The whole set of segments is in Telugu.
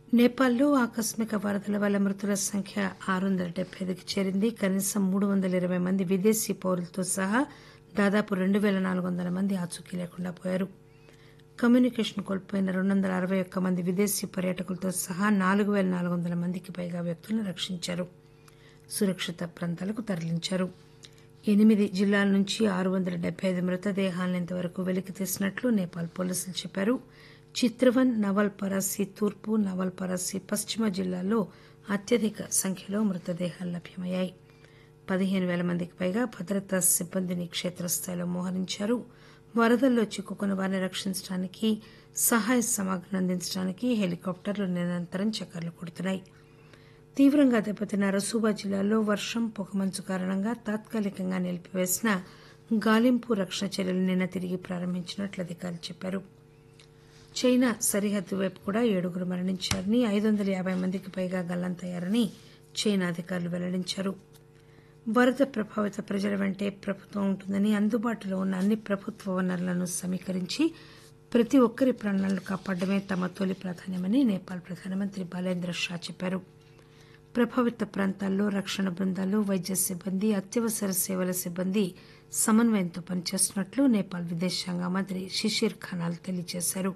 నేపాల్లో ఆకస్మిక వరదల వల్ల మృతుల సంఖ్య ఆరు వందల డెబ్బై ఐదుకి చేరింది కనీసం మూడు వందల ఇరవై మంది విదేశీ పౌరులతో సహా దాదాపు రెండు పేల నాలుగు వందల మంది ఆచూకీ లేకుండా పోయారు కమ్యూనికేషన్ కోల్పోయిన రెండు వందల అరవై ఒక్క మంది విదేశీ పర్యాటకులతో సహా నాలుగు పేల నాలుగు వందల మందికి పైగా వ్యక్తులను రక్షించారు సురక్షిత ప్రాంతాలకు తరలించారు ఎనిమిది జిల్లాల నుంచి ఆరు వందల డెబ్బై ఐదు మృతదేహాలను ఇంతవరకు వెలికి తీసినట్లు నేపాల్ పోలీసులు చెప్పారు చిత్రవన్ నవల్ పరాసి తూర్పు నవల్ పరాసి పశ్చిమ జిల్లాల్లో అత్యధిక సంఖ్యలో మృతదేహాలు లభ్యమయ్యాయి పదిహేను పేల మందికి పైగా భద్రతా సిబ్బందిని క్షేత్రస్థాయిలో మోహరించారు వరదల్లో చిక్కుకున్న వారిని రక్షించడానికి సహాయ సమాగ్రం అందించడానికి హెలికాప్టర్లు నిరంతరం చక్కర్లు కొడుతున్నాయి తీవ్రంగా దెబ్బతిన్న రసూబా జిల్లాలో వర్షం పొగమంచు కారణంగా తాత్కాలికంగా నిలిపివేసిన గాలింపు రక్షణ చర్యలు నిన్న తిరిగి ప్రారంభించినట్లు అధికారులు చెప్పారు చైనా సరిహద్దు వైపు కూడా ఏడుగురు మరణించారని ఐదు వందల యాబై మందికి పైగా గల్లంతయ్యారని చైనా అధికారులు వెల్లడించారు వరద ప్రభావిత ప్రజల వెంటే ప్రభుత్వం ఉంటుందని అందుబాటులో ఉన్న అన్ని ప్రభుత్వ వనరులను సమీకరించి ప్రతి ఒక్కరి ప్రాణాలను కాపాడమే తమ తొలి ప్రాధాన్యమని నేపాల్ ప్రధానమంత్రి బాలేంద్ర షా చెప్పారు ప్రభావిత ప్రాంతాల్లో రక్షణ బృందాలు వైద్య సిబ్బంది అత్యవసర సేవల సిబ్బంది సమన్వయంతో పనిచేస్తున్నట్లు నేపాల్ విదేశాంగ మంత్రి షిషిర్ ఖనాల్ తెలియజేశారు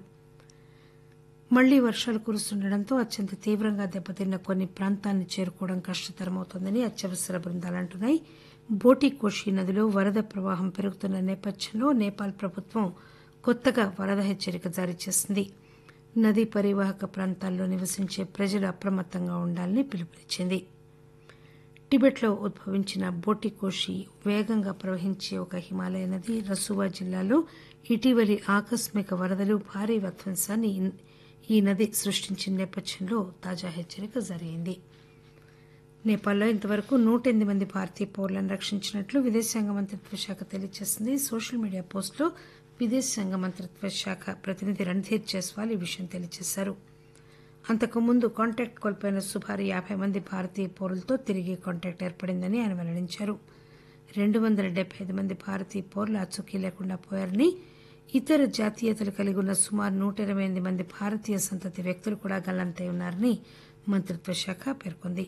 మళ్లీ వర్షాలు కురుస్తుండటంతో అత్యంత తీవ్రంగా దెబ్బతిన్న కొన్ని ప్రాంతాలను చేరుకోవడం కష్టతరమవుతోందని అత్యవసర బృందాలు అంటున్నాయి బోటి కోషి నదిలో వరద ప్రవాహం పెరుగుతున్న నేపథ్యంలో నేపాల్ ప్రభుత్వం కొత్తగా వరద హెచ్చరిక జారీ చేసింది నదీ పరివాహక ప్రాంతాల్లో నివసించే ప్రజలు అప్రమత్తంగా ఉండాలని పిలుపునిచ్చింది టిబెట్లో ఉద్భవించిన బోటికోషి వేగంగా ప్రవహించే ఒక హిమాలయ నది రసువా జిల్లాలో ఇటీవలి ఆకస్మిక వరదలు భారీ విధ్వంసాన్ని ఈ నది సృష్టించిన నేపథ్యంలో తాజా హెచ్చరిక జారీ అయింది నేపాల్లో ఇంతవరకు నూట ఎనిమిది మంది భారతీయ పౌరులను రక్షించినట్లు విదేశాంగ మంత్రిత్వ శాఖ తెలియజేసింది సోషల్ మీడియా పోస్టులో విదేశాంగ మంత్రిత్వ శాఖ ప్రతినిధి రణ్ధీర్ జైస్వాల్ ఈ విషయం తెలియజేశారు అంతకుముందు కాంటాక్ట్ కోల్పోయిన సుమారు యాబై మంది భారతీయ పౌరులతో తిరిగి కాంటాక్ట్ ఏర్పడిందని ఆయన వెల్లడించారు రెండు వందల డెబ్బై ఐదు మంది భారతీయ పౌరులు అచుకీ లేకుండా పోయారని ఇతర జాతీయతలు కలిగి ఉన్న సుమారు నూట ఇరవై ఎనిమిది మంది భారతీయ సంతతి వ్యక్తులు కూడా గల్లంతై ఉన్నారని మంత్రిత్వ శాఖ పేర్కొంది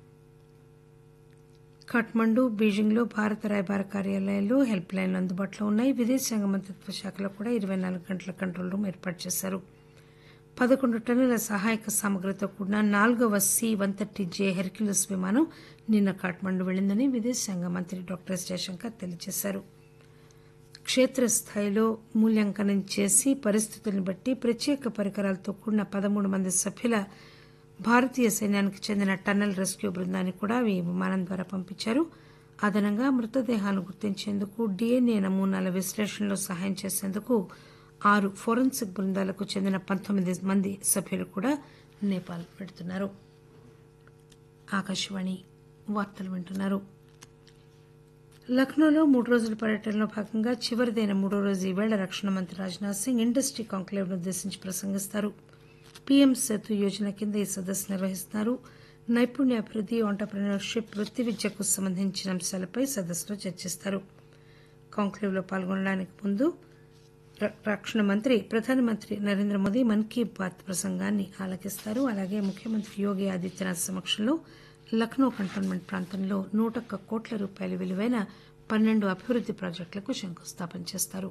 ఖాట్మండు బీజింగ్లో భారత రాయబార కార్యాలయాల్లో హెల్ప్ లైన్లు అందుబాటులో ఉన్నాయి విదేశాంగ మంత్రిత్వ శాఖలో కూడా ఇరవై నాలుగు గంటల కంట్రోల్ రూమ్ ఏర్పాటు చేశారు పదకొండు టన్నుల సహాయక సామగ్రితో కూడిన నాలుగవ C one thirty J Hercules విమానం నిన్న కాఠ్మండు వెళ్లిందని విదేశాంగ మంత్రి డాక్టర్ ఎస్ జయశంకర్ తెలియజేశారు క్షేత్రస్థాయిలో మూల్యాంకనం చేసి పరిస్థితులను బట్టి ప్రత్యేక పరికరాలతో కూడిన పదమూడు మంది సభ్యుల భారతీయ సైన్యానికి చెందిన టన్నల్ రెస్క్యూ బృందాన్ని కూడా ఈ విమానం ద్వారా పంపించారు అదనంగా మృతదేహాలను గుర్తించేందుకు డీఎన్ఏ నమూనాల విశ్లేషణలో సహాయం చేసేందుకు ఆరు ఫోరెన్సిక్ బృందాలకు చెందిన పంతొమ్మిది మంది సభ్యులు కూడా నేపాల్ పెడుతున్నారు ఆకాశవాణి వార్తలు వింటున్నారు లక్నోలో మూడు రోజుల పర్యటనలో భాగంగా చివరిదైన మూడో రోజు ఈవేళ రక్షణ మంత్రి రాజ్నాథ్ సింగ్ ఇండస్ట్రీ కాంక్లేవ్ ను ఉద్దేశించి ప్రసంగిస్తారు పీఎం సేతు యోజన కింద ఈ సదస్సు నిర్వహిస్తున్నారు నైపుణ్యాభివృద్ది ఆంటర్ప్రినర్షిప్ వృత్తి విద్యకు సంబంధించిన అంశాలపై సదస్సులో చర్చిస్తారు కాంక్లేవ్ లో పాల్గొనడానికి ముందు రక్షణ మంత్రి ప్రధానమంత్రి నరేంద్ర మోదీ మన్ కీ బాత్ ప్రసంగాన్ని ఆలకిస్తారు అలాగే ముఖ్యమంత్రి యోగి ఆదిత్యనాథ్ సమక్షంలో లక్నో కంటోన్మెంట్ ప్రాంతంలో నూటొక్క కోట్ల రూపాయల విలువైన పన్నెండు అభివృద్ది ప్రాజెక్టులకు శంకుస్థాపన చేస్తారు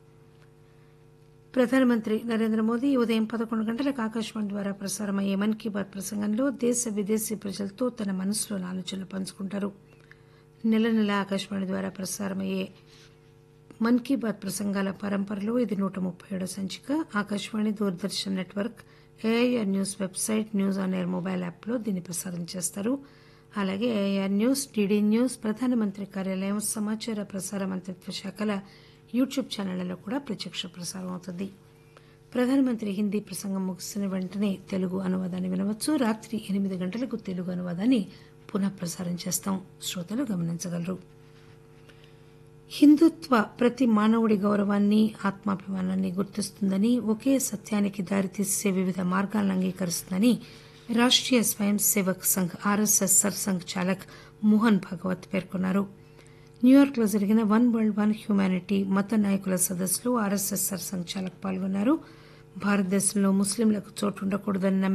ప్రధానమంత్రి నరేంద్ర మోదీ ఉదయం పదకొండు గంటలకు ఆకాశవాణి ద్వారా ప్రసారమయ్యే మన్ కీ బాత్ ప్రసంగంలో దేశ విదేశీ ప్రజలతో తన మనసులోని ఆలోచనలు పంచుకుంటారు నెల నెల ఆకాశవాణి ద్వారా ప్రసారమయ్యే మన్ కీ బాత్ ప్రసంగాల పరంపరలో ఇది నూట ముప్పై ఏడో సంచిక Akashvani Doordarshan network AIR news website news on air mobile యాప్లో దీన్ని ప్రసారం చేస్తారు అలాగే ఏఐఆర్ న్యూస్ డీడీ న్యూస్ ప్రధానమంత్రి కార్యాలయం సమాచార ప్రసార మంత్రిత్వ శాఖల యూట్యూబ్ ఛానళ్లలో కూడా ప్రత్యక్ష ప్రసారం అవుతుంది ప్రధానమంత్రి హిందీ ప్రసంగం ముగిసిన వెంటనే తెలుగు అనువాదాన్ని వినవచ్చు రాత్రి ఎనిమిది గంటలకు తెలుగు అనువాదాన్ని పునః ప్రసారం చేస్తాం శ్రోతలు గమనించగలరు హిందుత్వ ప్రతి మానవుడి గౌరవాన్ని ఆత్మాభిమానాన్ని గుర్తిస్తుందని ఒకే సత్యానికి దారితీసే వివిధ మార్గాలను అంగీకరిస్తుందని Rashtriya Swayamsevak Sangh RSS Sarsanghchalak Mohan Bhagwat పేర్కొన్నారు న్యూయార్క్ లో జరిగిన వన్ వరల్డ్ వన్ హ్యుమానిటీ మత నాయకుల సదస్సులో ఆర్ఎస్ఎస్ సర్సంఘ్ చాలక్ పాల్గొన్నారు భారతదేశంలో ముస్లింలకు చోటు ఉండకూడదన్న